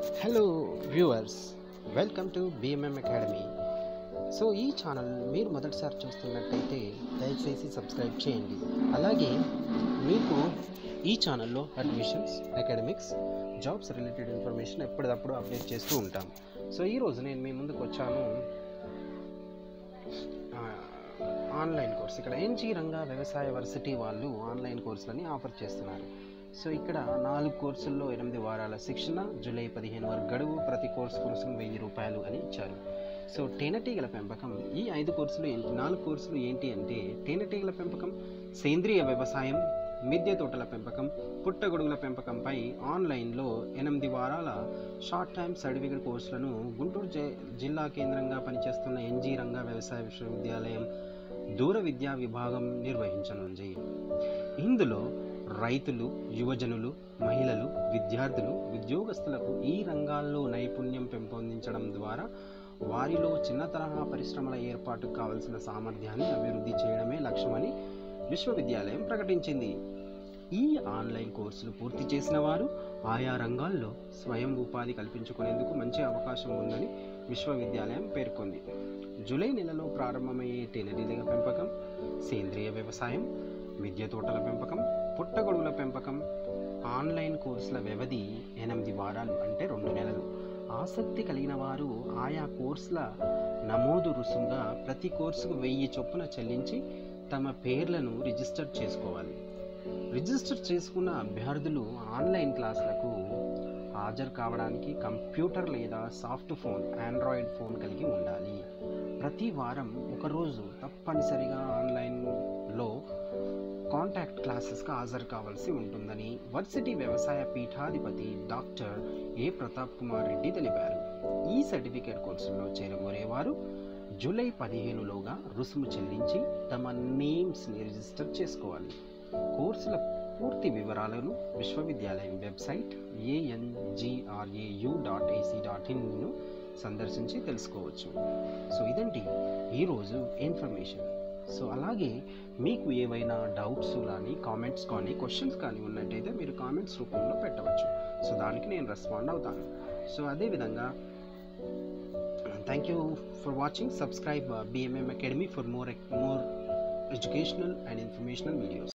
hello viewers welcome to BMM academy so ఈ channel మీరు మొదటిసారి చూస్తున్నట్టయితే దయచేసి సబ్స్క్రైబ్ చేయండి అలాగే మీకు ఈ ఛానల్లో admissions academics jobs related information ఎప్పటికప్పుడు అప్డేట్ చేస్తూ ఉంటాం సో ఈరోజు నేను మీ ముందుకు వచ్చాను ఆ, ఆన్లైన్ కోర్స్ ఇక్కడ ఎన్జీ రంగా వ్యవసాయ వర్సిటీ వాళ్ళు ఆన్లైన్ కోర్సులని ఆఫర్ చేస్తున్నారు సో ఇక్కడ నాలుగు కోర్సుల్లో ఎనిమిది వారాల శిక్షణ జూలై పదిహేను వరకు గడువు ప్రతి కోర్సు కోసం వెయ్యి రూపాయలు అని ఇచ్చారు సో తేనెటీగల పెంపకం ఈ ఐదు కోర్సులు ఏంటి నాలుగు కోర్సులు ఏంటి అంటే తేనెటీగల పెంపకం సేంద్రియ వ్యవసాయం మిద్దె తోటల పెంపకం పుట్టగొడుగుల పెంపకంపై ఆన్లైన్లో ఎనిమిది వారాల షార్ట్ టైమ్ సర్టిఫికేట్ కోర్సులను గుంటూరు జి- జిల్లా కేంద్రంగా పనిచేస్తున్న ఎన్జీ రంగా వ్యవసాయ విశ్వవిద్యాలయం దూర విద్యా విభాగం నిర్వహించనుంది ఇందులో రైతులు యువజనులు మహిళలు విద్యార్థులు ఉద్యోగస్తులకు ఈ రంగాల్లో నైపుణ్యం పెంపొందించడం ద్వారా వారిలో చిన్న తరహా పరిశ్రమల ఏర్పాటుకు కావలసిన సామర్థ్యాన్ని అభివృద్ధి చేయడమే లక్ష్యమని విశ్వవిద్యాలయం ప్రకటించింది ఈ ఆన్లైన్ కోర్సులు పూర్తి చేసిన వారు ఆయా రంగాల్లో స్వయం ఉపాధి కల్పించుకునేందుకు మంచి అవకాశం ఉందని విశ్వవిద్యాలయం పేర్కొంది జూలై నెలలో ప్రారంభమయ్యే టెనరీల పెంపకం సేంద్రియ వ్యవసాయం మిద్దె తోటల పెంపకం పుట్టగొడుగుల పెంపకం ఆన్లైన్ కోర్సుల వ్యవధి ఎనిమిది వారాలు అంటే రెండు నెలలు ఆసక్తి కలిగిన వారు ఆయా కోర్సుల నమోదు రుసుముగా ప్రతి కోర్సుకు వెయ్యి చొప్పున చెల్లించి తమ పేర్లను రిజిస్టర్ చేసుకోవాలి రిజిస్టర్ చేసుకున్న అభ్యర్థులు ఆన్లైన్ క్లాసులకు హాజరు కావడానికి కంప్యూటర్ లేదా సాఫ్ట్ ఫోన్ ఆండ్రాయిడ్ ఫోన్ కలిగి ఉండాలి ప్రతి వారం ఒకరోజు తప్పనిసరిగా ఆన్లైన్లో కాంటాక్ట్ క్లాసెస్కి హాజరు కావాల్సి ఉంటుందని వర్సిటీ వ్యవసాయ పీఠాధిపతి డాక్టర్ ఏ ప్రతాప్ కుమార్ రెడ్డి తెలిపారు ఈ సర్టిఫికేట్ కోర్సుల్లో చేరగోరేవారు జూలై పదిహేనులోగా రుసుము చెల్లించి తమ నేమ్స్ని రిజిస్టర్ చేసుకోవాలి కోర్సుల పూర్తి వివరాలను విశ్వవిద్యాలయం website ANGRAU dot AC dot in సందర్శించి తెలుసుకోవచ్చు సో ఇదండి ఈరోజు ఇన్ఫర్మేషన్ సో అలాగే మీకు ఏవైనా డౌట్స్ కానీ కామెంట్స్ కానీ క్వశ్చన్స్ కానీ ఉన్నట్టయితే మీరు కామెంట్స్ రూపంలో పెట్టవచ్చు సో దానికి నేను రెస్పాండ్ అవుతాను సో అదేవిధంగా thank you for watching subscribe BMM academy for more more educational and informational videos